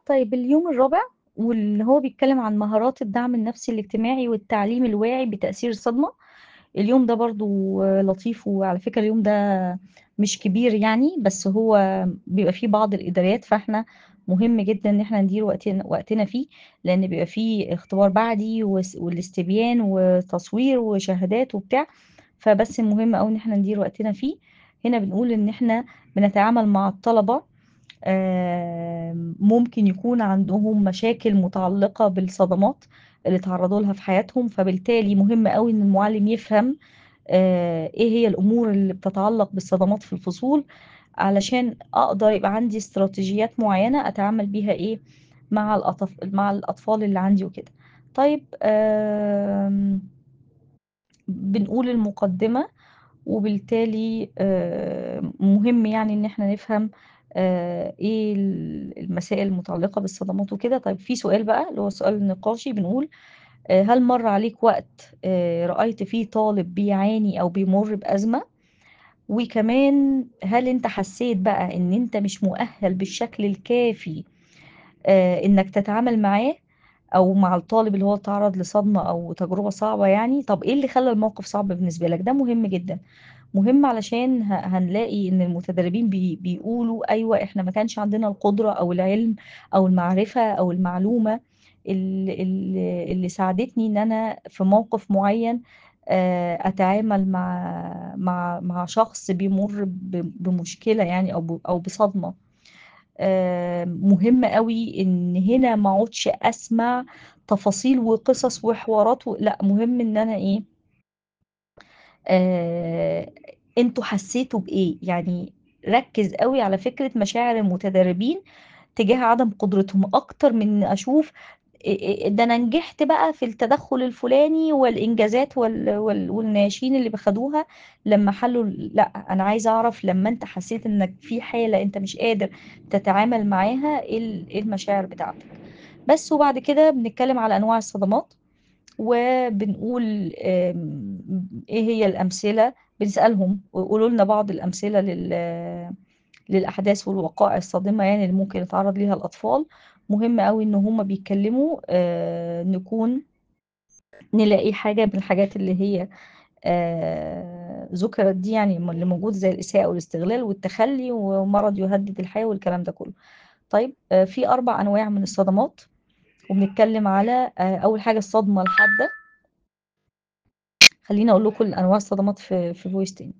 طيب اليوم الرابع واللي هو بيتكلم عن مهارات الدعم النفسي الاجتماعي والتعليم الواعي بتأثير الصدمة اليوم ده برضو لطيف وعلى فكرة اليوم ده مش كبير يعني بس هو بيبقى فيه بعض الإداريات فاحنا مهم جدا ان احنا ندير وقتنا, وقتنا فيه لان بيبقى فيه اختبار بعدي والاستبيان وتصوير وشهادات وبتاع فبس المهم اوي ان احنا ندير وقتنا فيه هنا بنقول ان احنا بنتعامل مع الطلبة ممكن يكون عندهم مشاكل متعلقة بالصدمات اللي تعرضوا لها في حياتهم فبالتالي مهم قوي ان المعلم يفهم ايه هي الامور اللي بتتعلق بالصدمات في الفصول علشان اقدر يبقى عندي استراتيجيات معينة اتعامل بيها ايه مع الأطف... مع الاطفال اللي عندي وكده طيب بنقول المقدمة وبالتالي مهم يعني ان احنا نفهم ايه المسائل المتعلقة بالصدمات وكده طيب في سؤال بقى اللي هو السؤال النقاشي بنقول هل مر عليك وقت رأيت فيه طالب بيعاني او بيمر بأزمة وكمان هل انت حسيت بقى ان انت مش مؤهل بالشكل الكافي انك تتعامل معاه او مع الطالب اللي هو تعرض لصدمة او تجربة صعبة يعني طب ايه اللي خلى الموقف صعب بالنسبة لك ده مهم جدا مهم علشان هنلاقي ان المتدربين بي بيقولوا ايوه احنا ما كانش عندنا القدرة او العلم او المعرفة او المعلومة اللي, اللي ساعدتني ان انا في موقف معين اتعامل مع مع مع شخص بيمر بمشكلة يعني او او بصدمة مهم قوي ان هنا ما اقعدش اسمع تفاصيل وقصص وحوارات و... لا مهم ان انا ايه آه... انتوا حسيتوا بايه يعني ركز قوي على فكرة مشاعر المتدربين تجاه عدم قدرتهم اكتر من اشوف ده انا نجحت بقى في التدخل الفلاني والانجازات وال... وال... والناشين اللي بخدوها لما حلوا لا انا عايزه اعرف لما انت حسيت انك في حاله انت مش قادر تتعامل معاها ايه المشاعر بتاعتك بس وبعد كده بنتكلم على انواع الصدمات وبنقول ايه هي الامثله بنسالهم ويقولوا لنا بعض الامثله لل للاحداث والوقائع الصادمه يعني اللي ممكن يتعرض ليها الاطفال مهم قوي ان هما بيتكلموا آه نكون نلاقي حاجة من الحاجات اللي هي آه ذكرت دي يعني اللي موجود زي الإساءة والاستغلال والتخلي ومرض يهدد الحياة والكلام ده كله طيب آه في أربع أنواع من الصدمات وبنتكلم على آه أول حاجة الصدمة الحادة خلينا أقول لكم أنواع الصدمات في في فويس تاني